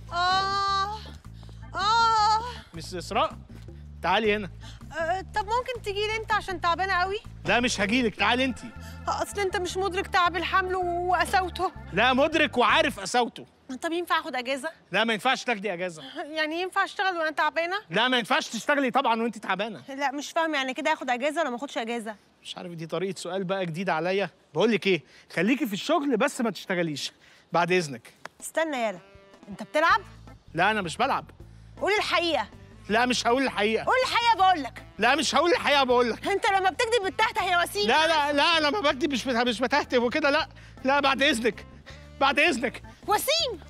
اه اه مس اسراء تعالي هنا آه، طب ممكن تجي لي انت عشان تعبانه قوي لا مش هجيلك تعالي انت اصل انت مش مدرك تعب الحمل وقساوته لا مدرك وعارف قساوته طب ينفع اخد اجازه لا ما ينفعش تاخدي اجازه يعني ينفع اشتغل وانا تعبانه لا ما ينفعش تشتغلي طبعا وانت تعبانه لا مش فاهم يعني كده اخد اجازه ولا ما اخدش اجازه مش عارف دي طريقه سؤال بقى جديده عليا بقول لك ايه خليكي في الشغل بس ما تشتغليش بعد اذنك استنى يالا انت بتلعب لا انا مش بلعب قول الحقيقه لا مش هقول الحقيقه قول الحقيقه بقول لك لا مش هقول الحقيقه بقول لك انت لما بتكذب بالتحت يا وسيم لا لا لا انا ما بكتب مش بت- مش بتهته وكده لا لا بعد اذنك بعد اذنك وسيم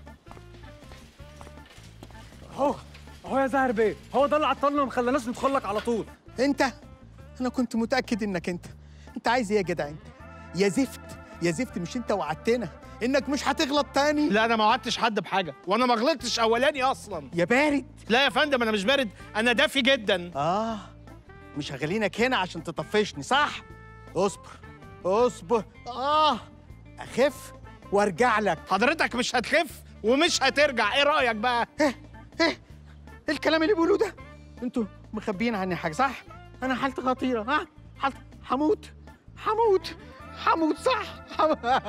اهو اهو يا زاهر بيه هو ده اللي عطلنا وما خلاناش ندخل لك على طول انت انا كنت متاكد انك انت انت عايز ايه يا جدع انت يا زفت يا زفت مش انت وعدتنا انك مش هتغلط تاني لا انا ما وعدتش حد بحاجه وانا ما غلطتش اولاني اصلا يا بارد لا يا فندم انا مش بارد انا دافي جدا اه مش هخلينك هنا عشان تطفشني صح اصبر اصبر اه اخف وارجع لك حضرتك مش هتخف ومش هترجع ايه رايك بقى ايه ايه الكلام اللي بيقولوه ده انتوا مخبيين عني حاجه صح انا حالتي خطيره ها حالتي هموت هموت هموت صح هم-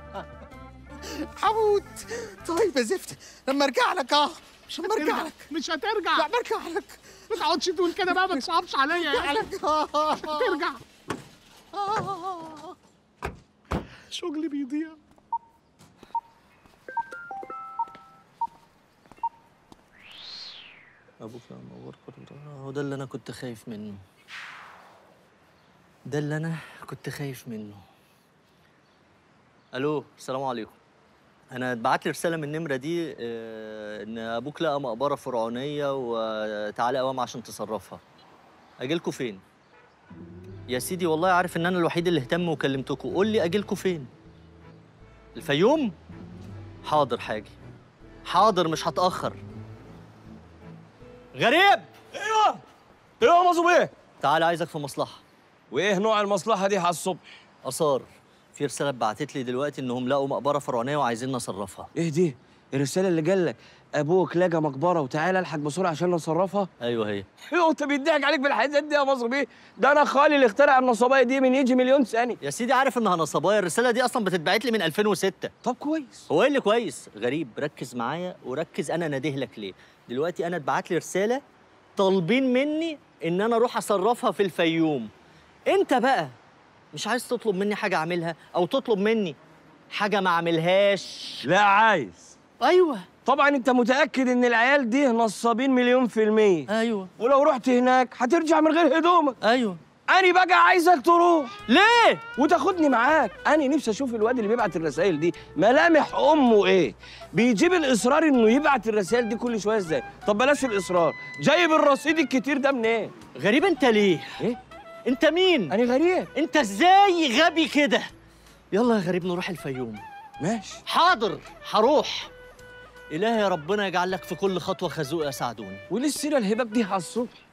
هموت طيب يا زفت لما ارجع لك اه مش لما ارجع لك مش هترجع لا برجع لك ما تقعدش تقول كده بقى ما تصعبش عليا برجع يعني لك آه. ترجع آه. شغلي بيضيع ابوك يا منور كل هو ده اللي انا كنت خايف منه ده اللي انا كنت خايف منه الو السلام عليكم انا اتبعت لي رساله من النمره دي آه، ان ابوك لقى مقبره فرعونيه وتعالى قوام عشان تصرفها اجيلكوا فين يا سيدي والله عارف ان انا الوحيد اللي اهتم وكلمتكوا قول لي اجيلكوا فين الفيوم حاضر حاجي حاضر مش هتاخر غريب ايوه ايوه يا مظلوم ايه تعال عايزك في مصلحة وايه نوع المصلحه دي على الصبح آثار في رسالة اتبعتت لي دلوقتي إنهم لقوا مقبرة فرعونية وعايزين نصرفها ايه دي الرساله اللي جالك ابوك لقى مقبره وتعالى الحق بسرعه عشان نصرفها أيوه هي ايوه انت بيضحك عليك بالحاجات دي يا مظلوم ايه ده انا خالي اللي اخترع النصابيه دي من يجي مليون سنه يا سيدي عارف إنها نصبايا الرسالة دي أصلا بتتبعت لي من 2006 طب كويس هو إيه اللي كويس غريب ركز معايا وركز أنا ناديه لك ليه دلوقتي أنا اتبعت لي رسالة طالبين مني إن أنا أروح أصرفها في الفيوم أنت بقى مش عايز تطلب مني حاجة أعملها أو تطلب مني حاجة ما أعملهاش لا عايز أيوه طبعا انت متاكد ان العيال دي نصابين مليون في الميه أيوه ولو رحت هناك هترجع من غير هدومك أيوه انا بقى عايزك تروح ليه؟ وتاخدني معاك انا نفسي اشوف الواد اللي بيبعت الرسائل دي ملامح امه ايه بيجيب الاصرار انه يبعت الرسائل دي كل شويه ازاي طب بلاش الاصرار جايب الرصيد الكتير ده منين غريب أنت ليه؟ ايه أنت مين؟ انا غريب انت ازاي غبي كده يلا يا غريب نروح الفيوم ماشي حاضر هروح إلهي يا ربنا يجعل لك في كل خطوة خازوق يا سعدون وليه السيره الهباب دي على الصبح